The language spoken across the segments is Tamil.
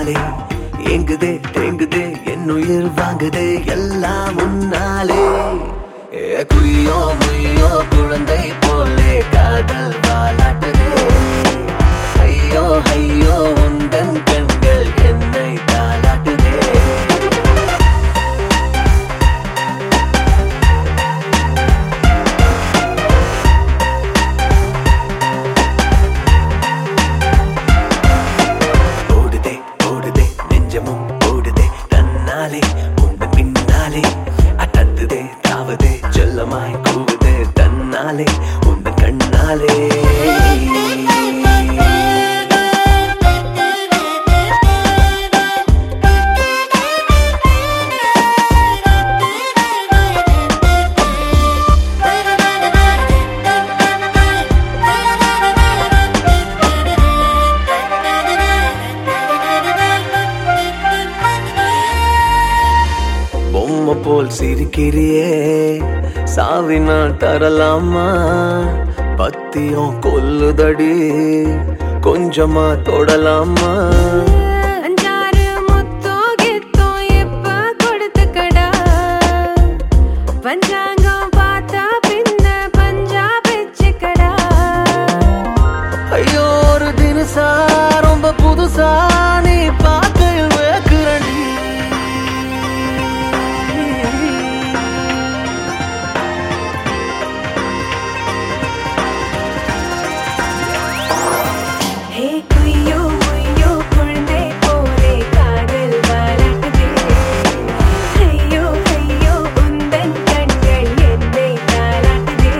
முன்னாலே எங்குதே தேங்குதே என் உயிர் வாங்குதே எல்லாம் முன்னாலே ஏ குய்யோ முய்யோ குழந்தை போலே காதல் வாலாட்டுதே ஐயோ ஐயோ உந்தன் கண்கள் என்னை தாளாட்டுதே ஓடுதே ஓடுதே நெஞ்சமும் ஓடுதே தன்னாலே உந்தன் பின்னாலே அட்டத்துதே தாவதே செல்லமாய் கூவுதே தன்னாலே உந்தன் கண்ணாலே பொம்மை போல் சிரிக்கிறியே சாவினால் தரலாமா பத்தியம் கொல்லுதடி கொஞ்சமா தொடலாமா அஞ்சாறு முத்தம் கித்தம் எப்ப கொடுத்துக்கடா பஞ்சாங்கம் பார்த்தா பின்ன பஞ்சா வச்சுக்கடா ஐயோ ஒரு தினசா ரொம்ப புதுசா நீ பார்க்கையில் வேக்குறடி ஹே குய்யோ முய்யோ குழந்தை போலே காதல் வாலாட்டுதே ஐயோ ஐயோ உந்தன் கண்கள் என்னை தாளாட்டுதே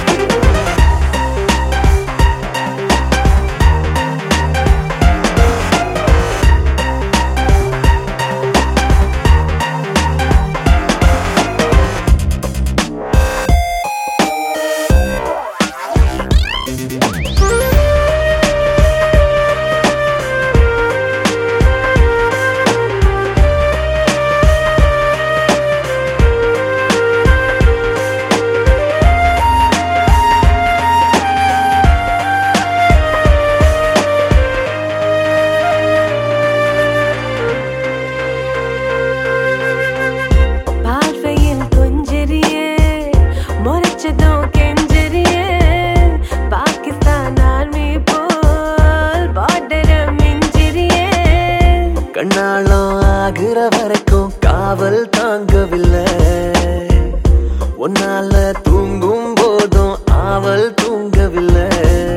பார்வையில் கொஞ்சறியே முறைச்சதும் கெஞ்சறியே பாகிஸ்தான் ஆர்மி போல் பார்டர மிஞ்சிறியே கண்ணாளம் ஆகிற வரைக்கும் காவல் தாங்கவில்லை உன்னால தூங்கும் போதும் ஆவல் தூங்கவில்லை